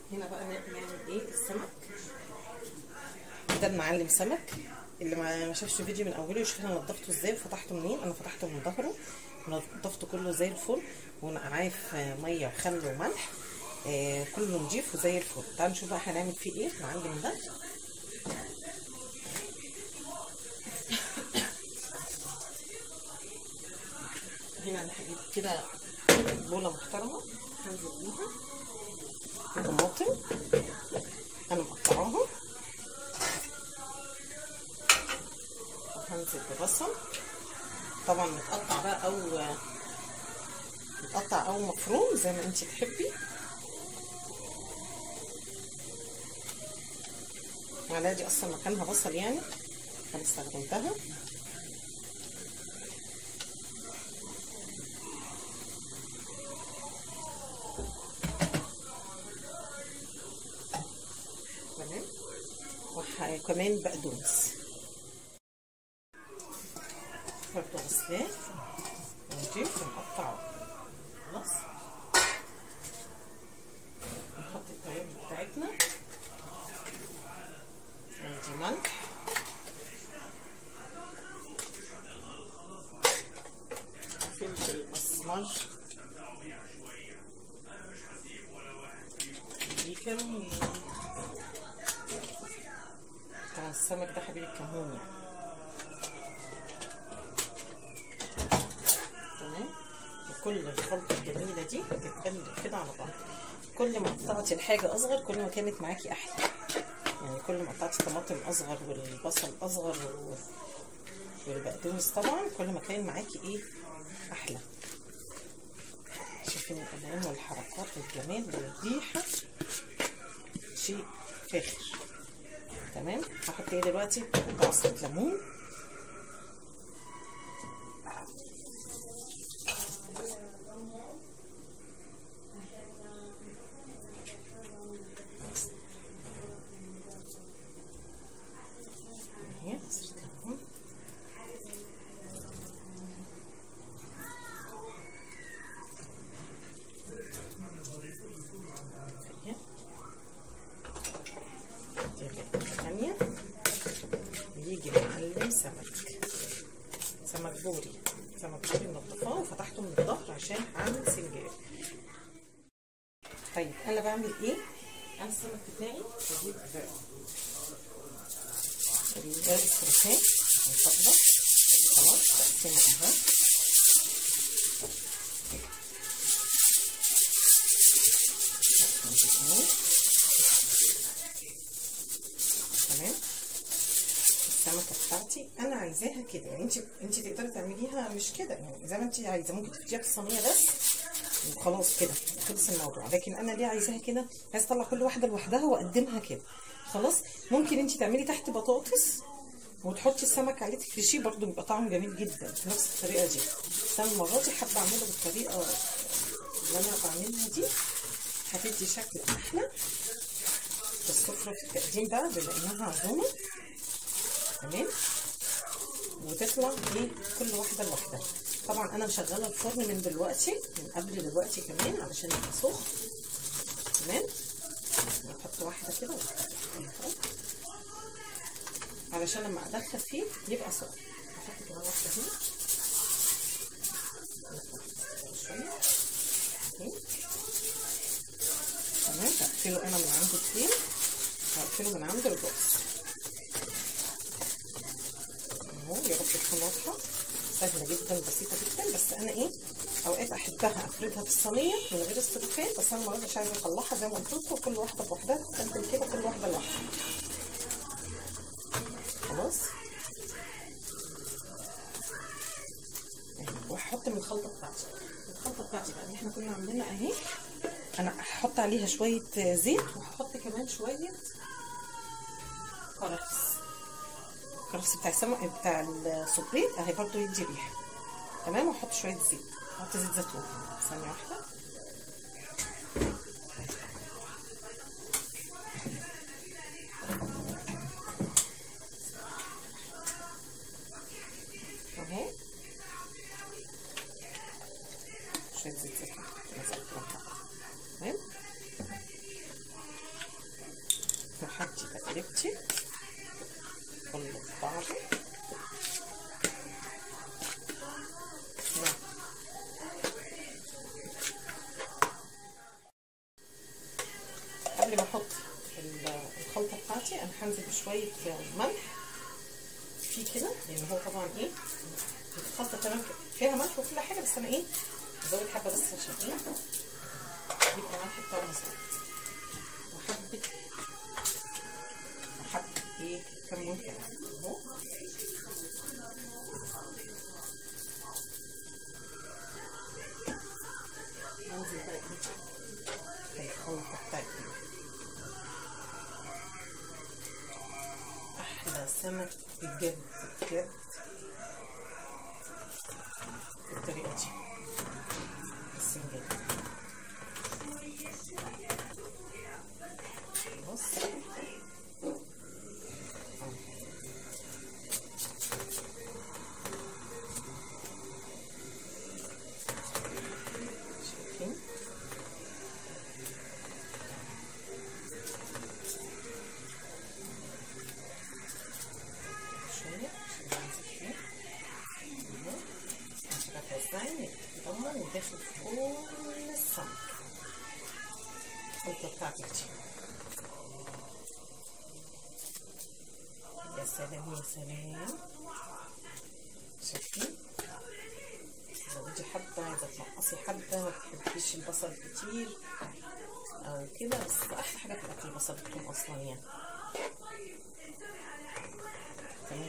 هنا بقى نعمل ايه السمك ده المعلم سمك اللي ما ما شافش فيديو من اوله يشوف انا نضفته ازاي وفتحته منين انا فتحته من ظهره نضفته كله زي الفل ونقعاه في ميه وخل وملح آه كله نضيف وزي الفل تعالوا نشوف بقى هنعمل فيه ايه المعلم ده هنا انا هجيب كده بوله محترمه هنزل بيها طماطم انا مقطعاها وهنزل ببصل طبعا متقطع بقى او متقطع او مفروم زي ما انت تحبي المعلقه دي اصلا مكانها بصل يعني انا استخدمتها تمام وكمان بقدونس برضه غسلاه ونضيف ونقطعه خلاص نحط التوابل بتاعتنا ندي ملح فلفل اسمر دي كمون طبعا السمك ده حبيب الكمون تمام وكل الخلطة الجميلة دي تتقلب كده على بعض كل ما قطعتي الحاجة أصغر كل ما كانت معاكي أحلى يعني كل ما قطعتي الطماطم أصغر والبصل أصغر والبقدونس طبعا كل ما كان معاكي إيه أحلى شايفين الألوان والحركات والجمال والريحة شيء فاخر تمام هحط ايه دلوقتي عصرة ليمون اهي عصرة ليمون اهي ثانية يجي معلم سمك سمك بوري سمك بوري منضفاه وفتحته من الظهر عشان اعمل سنجاب طيب انا بعمل ايه؟ انا السمك بتاعي بجيب الباب السلفان مفضل خلاص تقسيمه اهو تمام السمكه بتاعتي انا عايزاها كده يعني انت انت تقدري تعمليها مش كده يعني زي ما انت عايزه ممكن تحطيها في الصينيه بس وخلاص كده خلص الموضوع لكن انا ليه عايزاها كده عايزه اطلع كل واحده لوحدها واقدمها كده خلاص ممكن انت تعملي تحت بطاطس وتحطي السمك عليه تفرشيه برده بيبقى طعمه جميل جدا بنفس الطريقه دي بس انا المره دي حابه اعمله بالطريقه اللي انا بعملها دي هتدي شكل احلى في السفرة في التقديم بقى بما انها عزومة تمام وتطلع ايه كل واحدة لوحدها طبعا انا مشغلة الفرن من دلوقتي من قبل دلوقتي كمان علشان يبقى سخن تمام نحط واحدة كده علشان لما ادخل فيه يبقى سخن نحط كمان واحدة هنا شوية تمام هقفله انا من عند التين هقفله من عند الراس اهو يا رب تكون واضحه سهله جدا بسيطه جدا بس انا ايه اوقات احبها افردها في الصينيه من غير السلوفان بس انا المره مش عايزه اطلعها زي ما قلت لكم كل واحده بوحدها تتقدم كده كل واحده لوحدها خلاص وهحط من الخلطه بتاعتي الخلطه بتاعتي بقى اللي احنا كنا عاملينها اهي انا هحط عليها شويه زيت وهحط كمان شويه كرفس الكرفس بتاع السمك بتاع السوبريت اهي برضو يدي ريحه تمام واحط شويه زيت احط زيت زيتون ثانيه واحده اهو شويه زيت زيتون تمام حبيبتي كله في بعضه نعم. قبل ما احط ال- الخلطه بتاعتي انا هنزل بشويه ملح في كده لان هو طبعا ايه الخلطه تمام كده. فيها ملح وكل حاجه بس انا ايه ازود حبه بس عشان ايه يبقى ملح بتاع المصالح وحبه وحبه ايه كمون كده اهو انزل بقى ايه الخلطه بتاعتي احلى سمك بجد بجد بالطريقه دي السنجاب بص شايفين شوية عشان نمسك فيه اهو عشان ازاي يتضمن وداخل في كل السمك الخلطة بتاعتك دي يا سلام يا سلام شايفين زودي حبة عايزة تنقصي حبة ما بتحبيش البصل كتير أو كده بس أحلى حاجة في الأكل البصل بتكون أصلا يعني تمام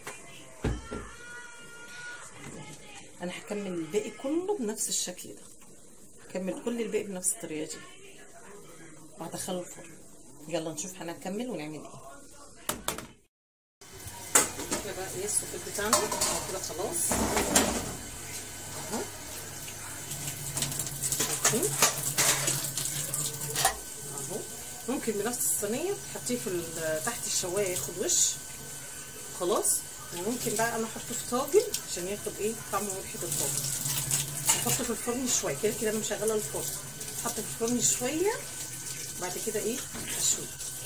انا هكمل الباقي كله بنفس الشكل ده هكمل كل الباقي بنفس الطريقه دي وهدخله الفرن يلا نشوف هنكمل ونعمل ايه كده بقى ايه السوفيت بتاعنا اهو كده خلاص اهو شايفين اهو ممكن بنفس الصينيه تحطيه في ال- تحت الشوايه ياخد وش خلاص وممكن بقى انا احطه في طاجن عشان ياخد ايه طعم وريحه الطاجن احطه في الفرن شويه كده كده انا مشغله الفرن احطه في الفرن شويه بعد كده ايه اشويه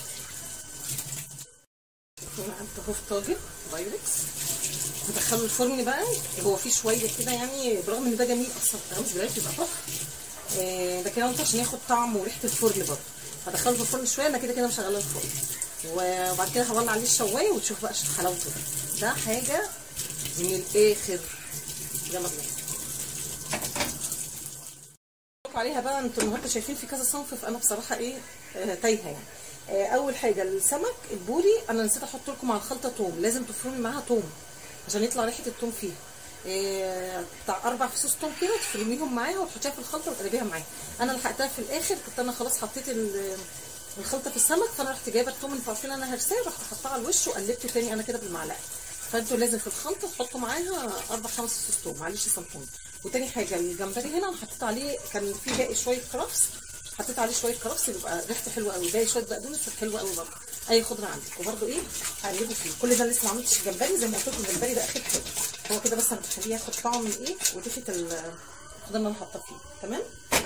هنا انت اهو في طاجن بايركس هدخله الفرن بقى هو فيه شويه كده يعني برغم ان ده جميل اصلا انا مش بلاقي يبقى تحفه آه، ده كده قلت عشان ياخد طعم وريحه الفرن برضه هدخله في الفرن شويه انا كده كده مشغله الفرن وبعد كده هولع عليه الشوايه وتشوف بقى حلاوته ده ده حاجه من الاخر يلا بينا عليها بقى انتوا النهارده شايفين في كذا صنف فانا بصراحه ايه آه تايهه يعني آه اول حاجه السمك البوري انا نسيت احط لكم على الخلطه توم لازم تفرمي معاها توم عشان يطلع ريحه التوم فيها آه بتاع اربع فصوص توم كده تفرميهم معاها وتحطيها في الخلطه وتقلبيها معاها انا لحقتها في الاخر كنت انا خلاص حطيت ال- الخلطه في السمك فانا رحت جايبه التوم الفلفل انا هرساه رحت حطاه على الوش وقلبته تاني انا كده بالمعلقه فانتوا لازم في الخلطه تحطوا معاها اربع خمس فصوص توم معلش سامحوني وتاني حاجه الجمبري هنا انا حطيت عليه كان في باقي شويه كرفس حطيت عليه شويه كرفس بيبقى ريحته حلوه قوي باقي شويه بقدونس حلوه قوي برضه اي خضره عندك وبرضه ايه هقلبه فيه كل ده لسه ما عملتش الجمبري زي ما قلت لكم الجمبري ده اخر حاجه هو كده بس انا بخليه ياخد طعم من ايه وريحه الخضره اللي انا حاطاه فيه تمام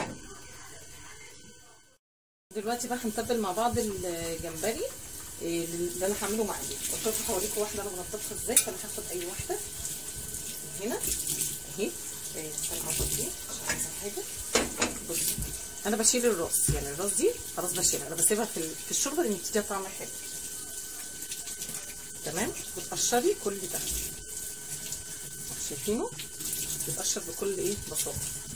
دلوقتي بقى هنتبل مع بعض الجمبري إيه اللي انا هعمله مع ايه قلت لكم هوريكم واحده انا بنضفها ازاي فانا هاخد اي واحده من هنا اهي إيه، انا هحط دي عشان عايزه حاجه بصي انا بشيل الراس يعني الراس دي خلاص بشيلها انا بسيبها في ال- في الشوربه لان بتديها طعم حلو تمام وتقشري كل ده شايفينه بتقشر بكل ايه بساطه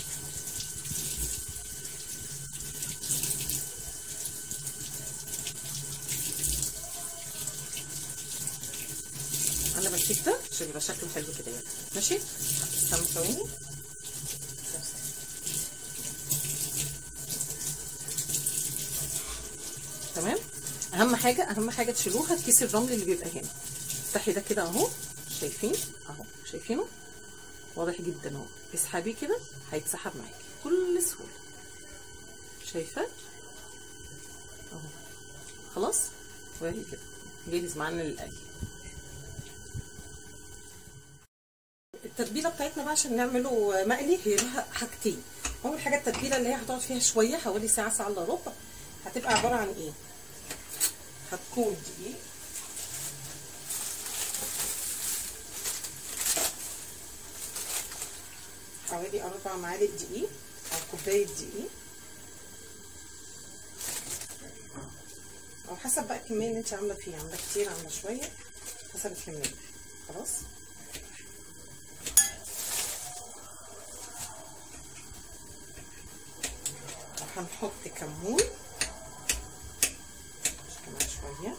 انا بسيب ده عشان يبقى شكله حلو كده يعني ماشي استنى ثواني تمام اهم حاجه اهم حاجه تشيلوها كيس الرمل اللي بيبقى هنا افتحي ده كده اهو شايفين اهو شايفينه واضح جدا اهو اسحبيه كده هيتسحب معاكي بكل سهوله شايفه اهو خلاص وهي كده جاهز معانا للقلي التتبيله بتاعتنا بقى عشان نعمله مقلي هي لها حاجتين اول حاجه التتبيله اللي هي هتقعد فيها شويه حوالي ساعه ساعه الا ربع هتبقى عباره عن ايه هتكون دقيق حوالي أربع معالق دقيق أو كوباية دقيق أو حسب بقى الكمية اللي انت عاملة فيها عاملة كتير عاملة شوية حسب الكمية خلاص وهنحط كمون كمان شوية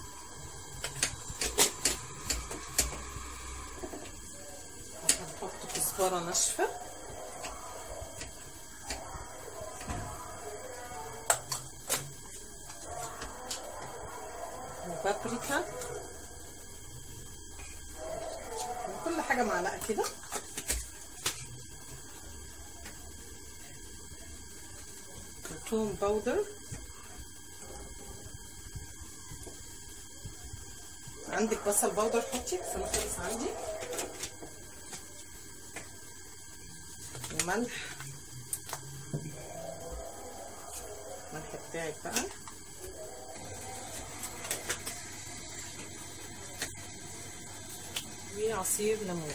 وهنحط كزبرة ناشفة وبابريكا كل حاجة معلقة كده وتوم باودر عندك بصل باودر حطي بس انا خلص عندي وملح الملح بتاعك بقى وعصير ليمون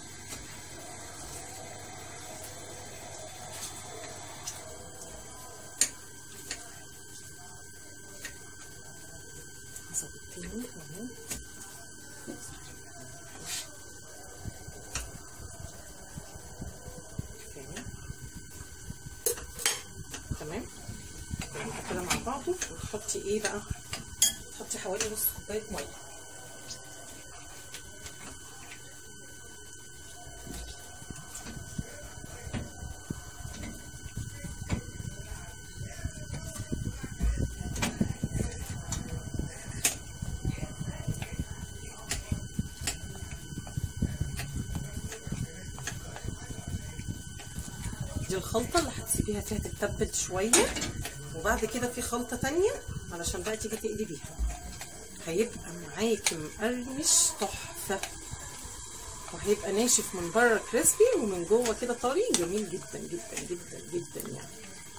ظبطتني اهو كفاية. تمام نحط كده مع بعضه وتحطي ايه بقى تحطي حوالي نص كوبايه ميه دي الخلطة اللي هتسيبيها فيها تتبل شوية وبعد كده في خلطة تانية علشان بقى تيجي تقلبيها هيبقى معاكي مقرمش تحفة وهيبقى ناشف من بره كريسبي ومن جوه كده طري جميل جدا جدا جدا جدا يعني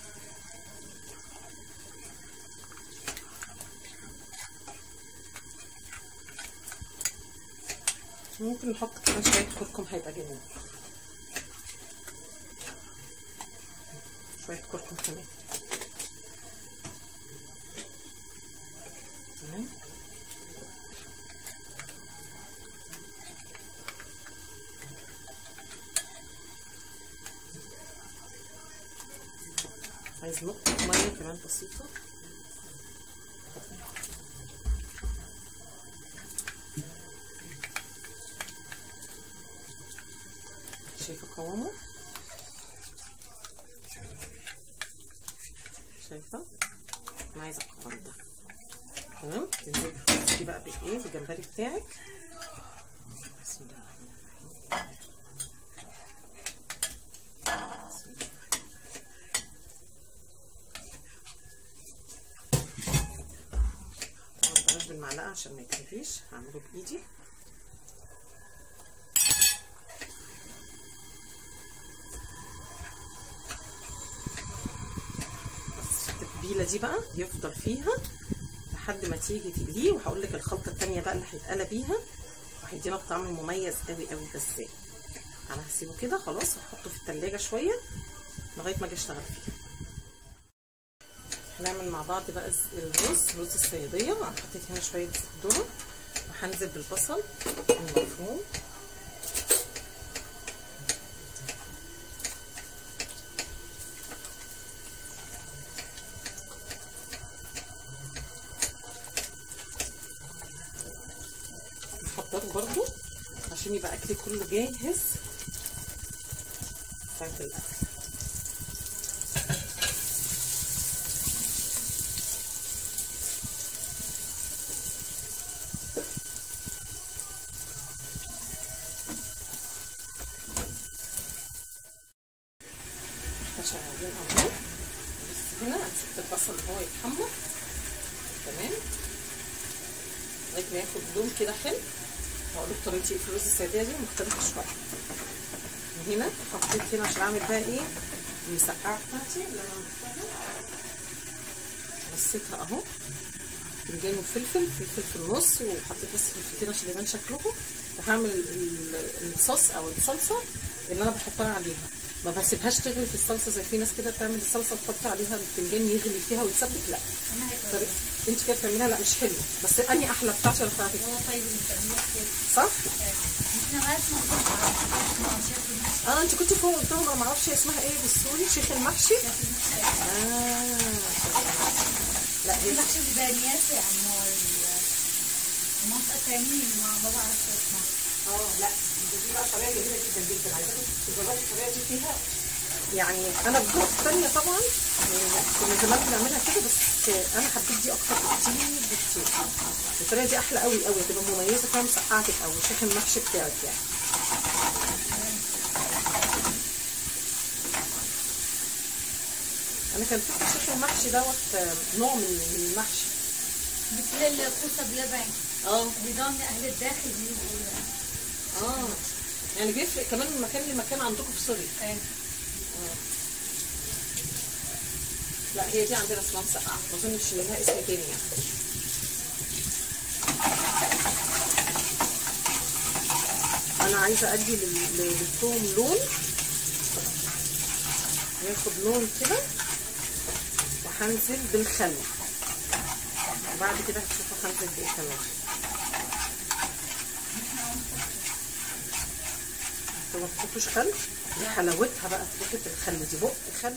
ممكن نحط كمان شوية كركم هيبقى جميل شوية كركم كمان تمام عايز نقطة مية كمان بسيطة شايفة قوامه شايفه انا عايزه القوام ده تمام تنزلي تحطي بقى بايه بالجمبري بتاعك بسم الله الرحمن الرحيم بسم الله. طبعا بلاش بالمعلقه عشان ما يتهريش هعمله بايدي بس التتبيله دي بقى يفضل فيها لحد ما تيجي تقليه وهقول لك الخلطه التانيه بقى اللي هيتقلى بيها وهيدينا الطعم المميز قوي قوي ده ازاي انا هسيبه كده خلاص وهحطه في التلاجة شويه لغايه ما اجي اشتغل فيه هنعمل مع بعض بقى الرز رز الصياديه انا حطيت هنا شويه ذره وهنزل بالبصل المفروم نحضره برضو عشان يبقى اكلي كله جاهز ساعة الاكل احنا شغالين اهو بس هنا هنسيب البصل ان هو يتحمر تمام لغايه ما ياخد لون كده حلو هقول لك طريقتي في الرز السعوديه دي مختلفه شويه من هنا حطيت هنا عشان اعمل بقى ايه المسقعه بتاعتي اللي انا عملتها رصيتها اهو باذنجان وفلفل فلفل في النص وحطيت بس فلفلتين عشان يبان شكلهم وهعمل ال- الصوص او الصلصه اللي انا بحطها عليها ما بسيبهاش تغلي في الصلصه زي في ناس كده بتعمل الصلصه تحط عليها البتنجان يغلي فيها ويتسبك لا انا هيك طب انت كده بتعمليها لا مش حلوه بس اني احلى بتاعتي ولا بتاعتك هو طيب بنسميه كده صح؟ احنا ما اسمه شيخ اه انت كنت فوق قلت لهم انا ما اعرفش اسمها ايه بالسوري شيخ المحشي اه لا هي المحشي البانيات يعني هو ال- المنطقة الثانية ما ما بعرف شو اسمها اه لا دي بقى طريقه جميله جدا جدا عايزاكم تجربوا الطريقه دي فيها يعني انا بجرب تانية طبعا آه، كنا زمان بنعملها كده بس آه، انا حبيت دي اكتر بكتير بكتير الطريقه دي احلى قوي قوي هتبقى مميزه فيها مسقعتك او شيخ المحشي بتاعك يعني انا كان فكره شيخ المحشي دوت آه، نوع من من المحشي مثل الكوسة بلبن اه بدون أهل الداخل بيجوا اه يعني بيفرق كمان من مكان لمكان عندكم في سوريا ايه لا هي دي عندنا اسمها مسقعه ما اظنش ان لها اسم تاني يعني انا عايزه ادي لل- لل- للثوم لون ياخد لون كده وهنزل بالخل وبعد كده هتشوفوا هنزل بايه كمان انتوا ما بتحطوش خل دي حلاوتها بقى في ريحه الخل دي بق خل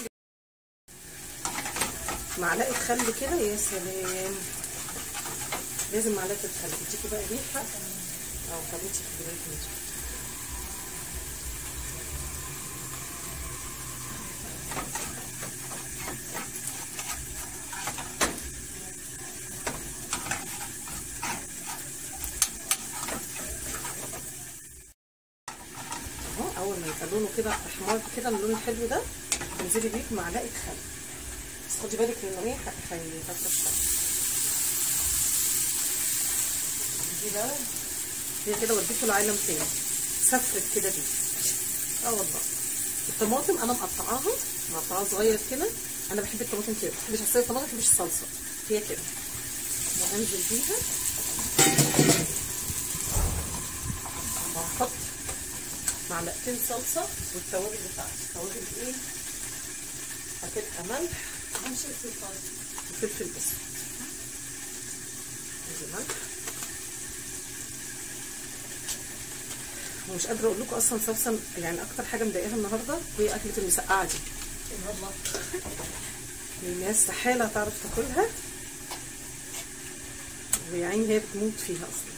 معلقه خل كده يا سلام لازم معلقه الخل تديكي بقى ريحه اه طب انت تجيبي انت اهو اول ما يبقى لونه كده احمر كده اللون الحلو ده انزلي بيه بمعلقه خل بس خدي بالك لان ايه هيفتح دي بقى هي كده وديته لعالم تاني سفرت كده دي اه والله الطماطم انا مقطعاها مقطعاها صغير كده انا بحب الطماطم كده ما بحبش عصير الطماطم ما بحبش الصلصه هي كده وانزل بيها وهحط معلقتين صلصه والتوابل بتاعتي توابل ايه هتبقى ملح همشي في الفاضي وفلفل اسود ادي ملح ومش قادره اقول لكم اصلا صلصه يعني اكتر حاجه مضايقاها النهارده هي اكله المسقعه دي والله الناس استحاله تعرف تاكلها ويعني هي بتموت فيها اصلا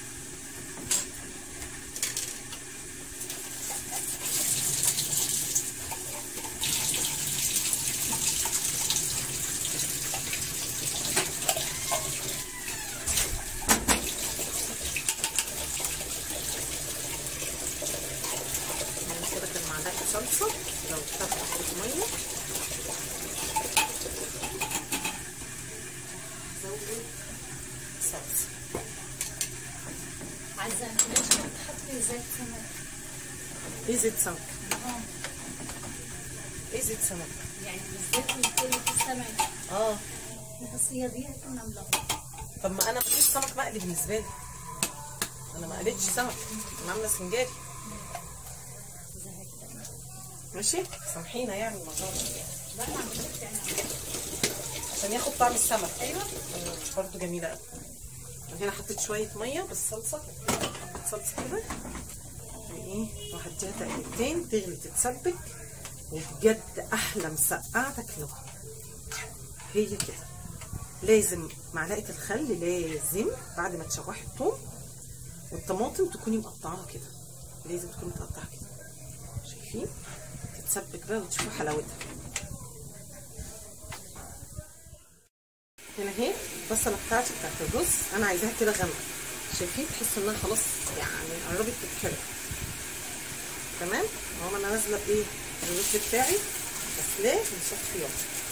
يعني كده كان معلقه صلصه لو تحط ميه زود صلصه عزة انت ليش ما بتحطي زيت سمك؟ ايه زيت سمك اه ايه زيت سمك يعني بالزيت اللي في السمك اه الخاصية دي هتكون عاملة طب ما انا مفيش سمك مقلي بالنسبه لي انا ما قليتش سمك انا عامله سنجاري زي هيك ماشي سامحينا يعني الموضوع ده لا ما عملت يعني عشان ياخد طعم السمك ايوه برضو جميله قوي هنا حطيت شويه ميه بس صلصه حطيت صلصه كده وايه وهديها تقليبتين تغلي تتسبك وبجد احلى مسقعه تاكلوها هي كده لازم معلقه الخل لازم بعد ما تشوحي الثوم والطماطم تكوني مقطعاها كده لازم تكوني مقطعاها كده شايفين تتسبك بقى وتشوفوا حلاوتها هنا اهي البصله بتاعتي بتاعت الرز انا عايزاها كده غامقه شايفين تحس انها خلاص يعني قربت تتحرق تمام اهو انا نازله بايه الرز بتاعي غسلاه ومصفياه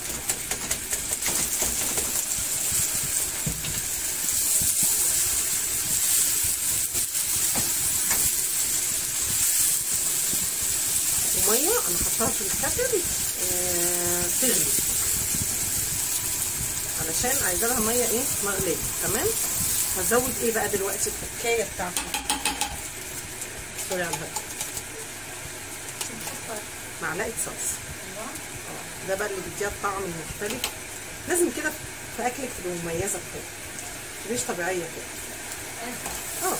وميه انا حطاها في الكتل آه تغلي علشان عايزه لها ميه ايه مغليه تمام هزود ايه بقى دلوقتي التكايه بتاعتي سوري على الهواء معلقه صلصه آه، ده بقى اللي بيديها الطعم المختلف لازم كده في اكلك تبقى مميزه بحاجه مش طبيعيه كده اه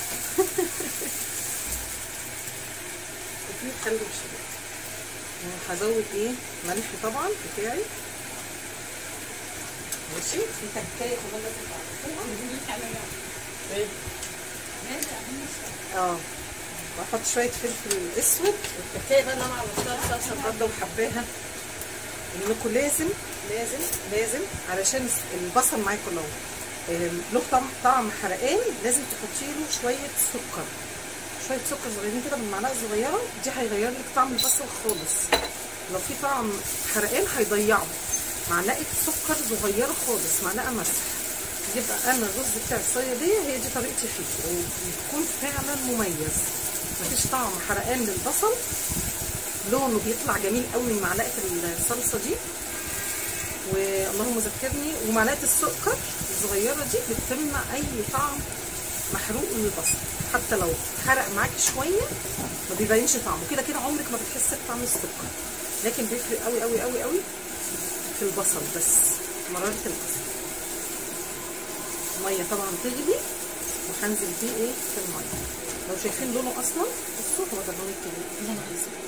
وفي خل وشباب هزود ايه ملح طبعا بتاعي ماشي في تكايه كمان لازم تعرفوها ايه اه واحط شويه فلفل اسود التكايه بقى اللي انا عملتها صلصه برده وحباها انكم لازم لازم لازم علشان البصل معاكم لو آه، له طعم طعم حرقان لازم تحطي له شويه سكر شويه سكر صغيرين كده بالمعلقه الصغيره دي هيغير لك طعم البصل خالص لو في طعم حرقان هيضيعه معلقه سكر صغيره خالص معلقه مسح يبقى انا الرز بتاع الصويا دي هي دي طريقتي فيه ويكون فعلا مميز مفيش طعم حرقان للبصل لونه بيطلع جميل قوي من معلقه الصلصه دي واللهم ذكرني ومعلقه السكر الصغيره دي بتمنع اي طعم محروق من البصل حتى لو حرق معاكي شويه ما بيبينش طعمه كده كده عمرك ما بتحسي بطعم السكر لكن بيفرق قوي قوي قوي قوي في البصل بس مراره البصل الميه طبعا تغلي وهنزل بيه ايه في الميه لو شايفين لونه اصلا بصوا هو ده اللون الكبير اللي انا عايزاه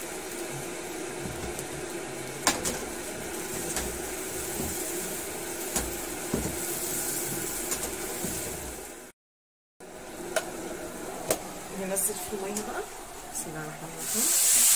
ننزل فيه ميه بقى بسم الله الرحمن الرحيم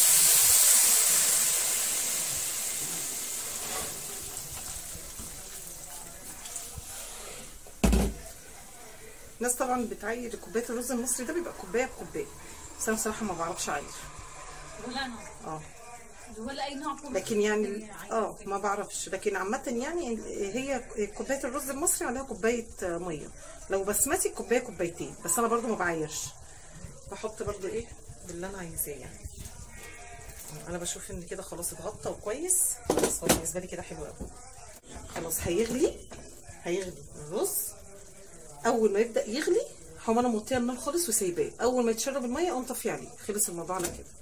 الناس طبعا بتعير كوبايه الرز المصري ده بيبقى كوبايه بكوبايه بس انا بصراحه ما بعرفش اعير ولا نوع اه ولا اي نوع فول لكن يعني اه ما بعرفش لكن عامة يعني هي كوباية الرز المصري عليها كوباية مية لو بسمتي كوباية كوبايتين بس انا برضو ما بعايرش بحط برضو ايه باللي انا عايزاه يعني انا بشوف ان كده خلاص اتغطى وكويس خلاص هو بالنسبة لي كده حلو قوي خلاص هيغلي هيغلي الرز اول ما يبدأ يغلي هقوم انا موطيه النار خالص وسايباه اول ما يتشرب المية اقوم طافيه عليه خلص الموضوع على كده